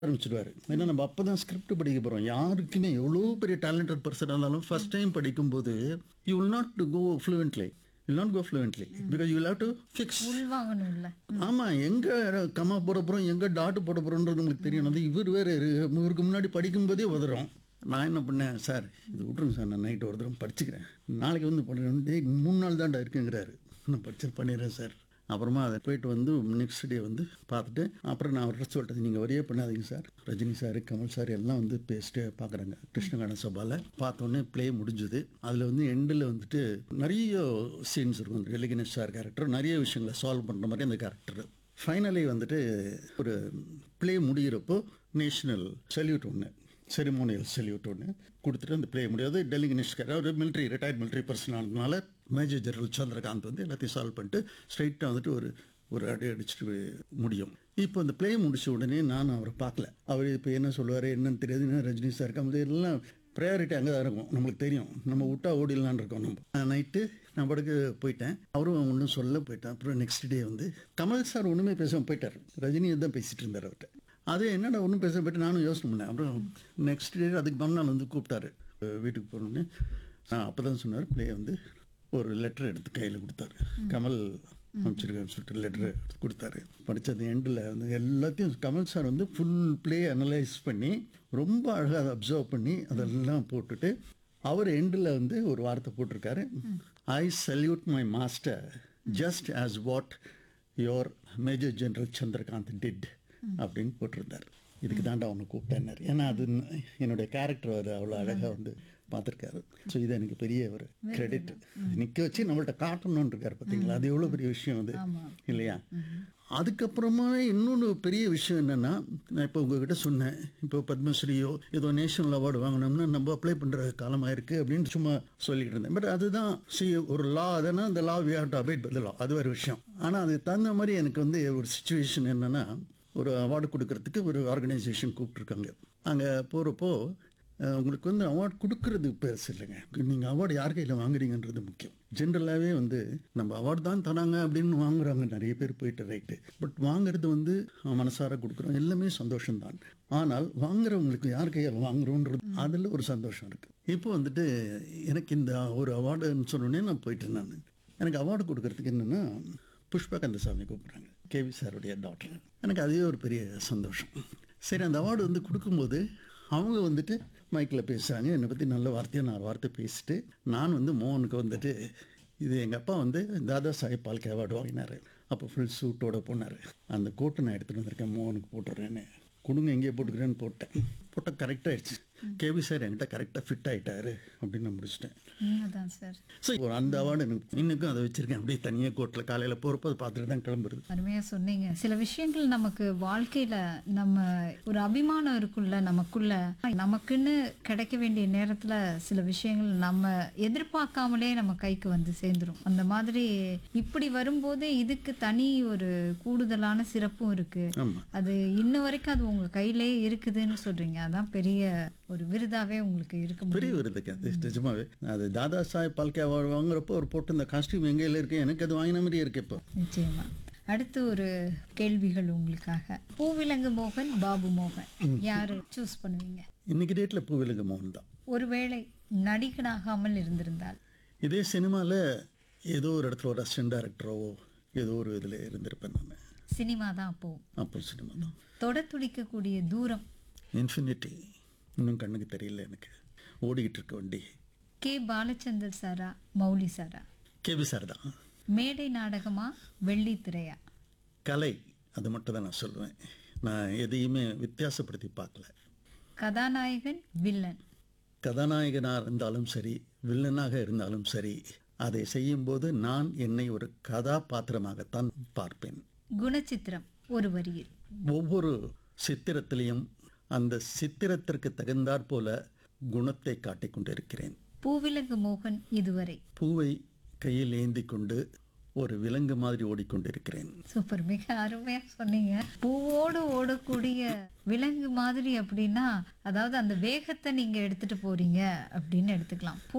ஆரம்பிச்சிடுவாரு ஏன்னா நம்ம அப்போ தான் ஸ்கிரிப்ட் படிக்க போகிறோம் யாருக்குமே எவ்வளோ பெரிய டேலண்டட் பர்சன் இருந்தாலும் ஃபர்ஸ்ட் டைம் படிக்கும்போது you will not go fluently will not go fluently because you have to fix உள்வாங்கணும்ல ஆமாம் எங்கே கம்மா போட போகிறோம் எங்கே டாட்டு போட போகிறோன்றது உங்களுக்கு தெரியும் அது இவர் வேறு இவருக்கு முன்னாடி படிக்கும்போதே உதறோம் நான் என்ன பண்ணேன் சார் இது விட்ருங்க சார் நான் நைட்டு ஒரு தடவை படிச்சுக்கிறேன் நாளைக்கு வந்து பண்ணுறேன் டேய் மூணு நாள் தான்டா இருக்குங்கிறாரு நான் படிச்சு பண்ணிடுறேன் சார் அப்புறமா அதை போயிட்டு வந்து நெக்ஸ்ட் டே வந்து பார்த்துட்டு அப்புறம் நான் அவர்கிட்ட சொல்லிட்டது நீங்கள் வரியே பண்ணாதீங்க sir Rajini sir Kamal sir எல்லாம் வந்து பேசிட்டு பார்க்குறாங்க கிருஷ்ணகான சபாவில் பார்த்தோன்னே ப்ளே முடிஞ்சுது அதில் வந்து எண்டில் வந்துட்டு நிறைய சீன்ஸ் இருக்கும் ரெலிகனஸ் சார் கேரக்டர் நிறைய விஷயங்களை சால்வ் பண்ணுற மாதிரி அந்த கேரக்டர் ஃபைனலி வந்துட்டு ஒரு ப்ளே முடிகிறப்போ நேஷனல் சல்யூட் ஒன்று செரிமோனியல் சல்யூட் ஒன்று கொடுத்துட்டு அந்த ப்ளே முடியாது டெல்லி கணேஷ் ஒரு மிலிட்ரி ரிட்டையர்ட் மிலிட்ரி பர்சன் ஆனதுனால மேஜர் ஜெனரல் சந்திரகாந்த் வந்து எல்லாத்தையும் சால்வ் பண்ணிட்டு ஸ்ட்ரைட்டாக வந்துட்டு ஒரு ஒரு அடி அடிச்சுட்டு முடியும் இப்போ அந்த ப்ளே முடிச்ச உடனே நான் அவரை பார்க்கல அவர் இப்போ என்ன சொல்லுவார் என்னன்னு தெரியாது என்ன ரஜினி சார் கமல் எல்லாம் ப்ரையாரிட்டி அங்கே தான் இருக்கும் நம்மளுக்கு தெரியும் நம்ம விட்டா ஓடிடலான்னு இருக்கோம் நம்ம நைட்டு நான் படுக்க போயிட்டேன் அவரும் ஒன்றும் சொல்ல போயிட்டேன் அப்புறம் நெக்ஸ்ட் டே வந்து கமல் சார் ஒன்றுமே பேசாமல் போயிட்டார் ரஜினி தான் பேசிட்டு இருந்தார் அவர்கிட்ட அது என்னடா ஒன்றும் பேச போயிட்டு நானும் யோசனை பண்ணேன் அப்புறம் நெக்ஸ்ட் டே அதுக்கு மறுநாள் வந்து கூப்பிட்டாரு அஹ் வீட்டுக்கு போனோடனே நான் அப்போ தான் சொன்னார் ப்ளே வந்து ஒரு லெட்டர் எடுத்து கையில் கொடுத்தாரு கமல் அமைச்சிருக்கான்னு சொல்லிட்டு லெட்டர் எடுத்து கொடுத்தாரு படித்தது எண்டில் வந்து எல்லாத்தையும் கமல் சார் வந்து ஃபுல் ப்ளே அனலைஸ் பண்ணி ரொம்ப அழகாக அதை அப்சர்வ் பண்ணி அதெல்லாம் போட்டுட்டு அவர் எண்டில் வந்து ஒரு வார்த்தை போட்டிருக்காரு I salute my master just as what your major general Chandrakanth did அப்படின்னு போட்டிருந்தார் இதுக்கு தாண்டா அவனை கூப்பிட்டேன்னாரு ஏன்னா அது என்னுடைய கேரக்டர் அவர் அவ்வளோ அழகாக வந்து பார்த்துருக்காரு ஸோ இது எனக்கு பெரிய ஒரு கிரெடிட் நிற்க வச்சு நம்மள்ட்ட காட்டணும்னு இருக்காரு பார்த்தீங்களா அது எவ்வளோ பெரிய விஷயம் அது இல்லையா அதுக்கப்புறமா இன்னொன்று பெரிய விஷயம் என்னன்னா நான் இப்போ உங்ககிட்ட சொன்னேன் இப்போ பத்மஸ்ரீயோ ஏதோ நேஷனல் அவார்டு வாங்கினோம்னா நம்ம அப்ளை பண்ணுற காலமாக இருக்குது அப்படின்னு சும்மா சொல்லிக்கிட்டு இருந்தேன் பட் அதுதான் சி ஒரு லா அதனா அந்த law we have to abide by law அது ஒரு விஷயம் ஆனால் அது தகுந்த மாதிரி எனக்கு வந்து ஒரு சுச்சுவேஷன் என்னன்னா ஒரு அவார்டு கொடுக்கறதுக்கு ஒரு ஆர்கனைசேஷன் கூப்பிட்ருக்காங்க அங்கே போகிறப்போ அஹ், உங்களுக்கு வந்து அவார்டு கொடுக்கறது பெருசு இல்லைங்க நீங்கள் அவார்டு யார் கையில் வாங்குறீங்கன்றது முக்கியம் ஜென்ரலாகவே வந்து நம்ம அவார்டு தான் தராங்க அப்படின்னு வாங்குறாங்க நிறைய பேர் போயிட்டு ரைட்டு பட் வாங்குறது வந்து அஹ், மனசார கொடுக்குறோம் எல்லாமே சந்தோஷம்தான் ஆனால் வாங்குறவங்களுக்கு யார் கையால் வாங்குறோன்றது அதில் ஒரு சந்தோஷம் இருக்குது இப்போ வந்துட்டு எனக்கு இந்த ஒரு அவார்டுன்னு சொன்னோடனே நான் போயிட்டேன் நான் எனக்கு அவார்டு கொடுக்கறதுக்கு என்னென்னா புஷ்பா கந்தசாமி கூப்பிட்றாங்க கேவி சாருடைய டாக்டர் எனக்கு அதுவே ஒரு பெரிய சந்தோஷம் சரி அந்த அவார்டு வந்து கொடுக்கும்போது அவங்க வந்துட்டு மைக்கில் பேசுகிறாங்க என்னை பற்றி நல்ல வார்த்தையாக நான் வார்த்தை பேசிட்டு நான் வந்து மோகனுக்கு வந்துட்டு இது எங்கள் அப்பா வந்து தாதா சாஹேப் பால்கே அவார்டு வாங்கினார் அப்போ ஃபுல் சூட்டோட போனார் அந்த கோட்டை நான் எடுத்துகிட்டு வந்திருக்கேன் மோகனுக்கு போட்டுறேன்னு கொடுங்க எங்கேயே போட்டுக்கிறேன்னு போட்டேன் போட்டால் கரெக்டாகிடுச்சு கேவி சார் என்கிட்ட கரெக்டாக ஃபிட் ஆகிட்டாரு அப்படின்னு நான் முடிச்சிட்டேன் உண்மைதான் சார் ஸோ ஒரு அந்த அவார்டு எனக்கு இன்னுக்கும் அதை வச்சிருக்கேன் அப்படியே தனியாக கோட்டில் காலையில் போகிறப்ப அதை பார்த்துட்டு தான் கிளம்புறது அருமையா சொன்னீங்க சில விஷயங்கள் நமக்கு வாழ்க்கையில நம்ம ஒரு அபிமானம் இருக்குல்ல நமக்குள்ள நமக்குன்னு கிடைக்க வேண்டிய நேரத்துல சில விஷயங்கள் நம்ம எதிர்பார்க்காமலே நம்ம கைக்கு வந்து சேர்ந்துரும் அந்த மாதிரி இப்படி வரும்போது இதுக்கு தனி ஒரு கூடுதலான சிறப்பும் இருக்கு ஆமாம் அது இன்ன வரைக்கும் அது உங்க கையிலே இருக்குதுன்னு சொல்றீங்க அதான் பெரிய ஒரு விருதாவே உங்களுக்கு இருக்க முடியும் பெரிய விருதுக்கு அது நிஜமாவே அது தாதா சாஹேப் பால்கே அவார்டு வாங்குறப்போ ஒரு போட்டு இந்த காஸ்டியூம் எங்கேயில் இருக்கு எனக்கு அது வாங்கின மாதிரியே இருக்கு இப்போ நிச்சயமா அடுத்து ஒரு கேள்விகள் உங்களுக்காக பூவிலங்கு மோகன் பாபு மோகன் யாரு சூஸ் பண்ணுவீங்க இன்னைக்கு டேட்டில் பூவிலங்க மோகன் தான் ஒருவேளை நடிகனாகாமல் இருந்திருந்தால் இதே சினிமாவில் ஏதோ ஒரு இடத்துல ஒரு அசிஸ்டன்ட் டேரக்டரோ ஏதோ ஒரு இதில் இருந்திருப்பேன் நான் சினிமா தான் அப்போ அப்போ சினிமா தான் தொட துடிக்கக்கூடிய தூரம் இன்ஃபினிட்டி இன்னும் கண்ணுக்கு தெரியல எனக்கு ஓடிக்கிட்டு இருக்க வண்டி கே பாலச்சந்தர் சாரா மௌலி சாரா கேபி சார் தான் மேடை நாடகமா வெள்ளித்திரையா கலை அது மட்டும் தான் நான் சொல்லுவேன் நான் எதையுமே வித்தியாசப்படுத்தி பார்க்கல கதாநாயகன் வில்லன் கதாநாயகனாக இருந்தாலும் சரி வில்லனாக இருந்தாலும் சரி அதை செய்யும்போது நான் என்னை ஒரு கதாபாத்திரமாகத்தான் பார்ப்பேன் குணச்சித்திரம் ஒரு வரியில் ஒவ்வொரு சித்திரத்திலையும் அந்த சித்திரத்திற்கு தகுந்தாற் போல குணத்தை காட்டிக் கொண்டிருக்கிறேன் பூவிலங்கு மோகன் இதுவரை பூவை கையில் ஏந்தி கொண்டு ஒரு விலங்கு மாதிரி ஓடிக்கொண்டிருக்கிறேன் சூப்பர் மிக அருமையா சொன்னீங்க பூவோடு ஓடக்கூடிய விலங்கு மாதிரி அப்படின்னா அதாவது அந்த வேகத்தை நீங்க எடுத்துட்டு போறீங்க அப்படின்னு எடுத்துக்கலாம் பூ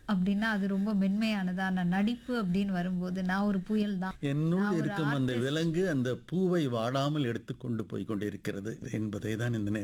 அப்படின்னா அது ரொம்ப மென்மையானதா நான் நடிப்பு அப்படின்னு வரும்போது நான் ஒரு புயல் தான் என்னுள் இருக்கும் அந்த விலங்கு அந்த பூவை வாடாமல் எடுத்துக்கொண்டு போய் கொண்டிருக்கிறது என்பதை தான் இந்த நேரம்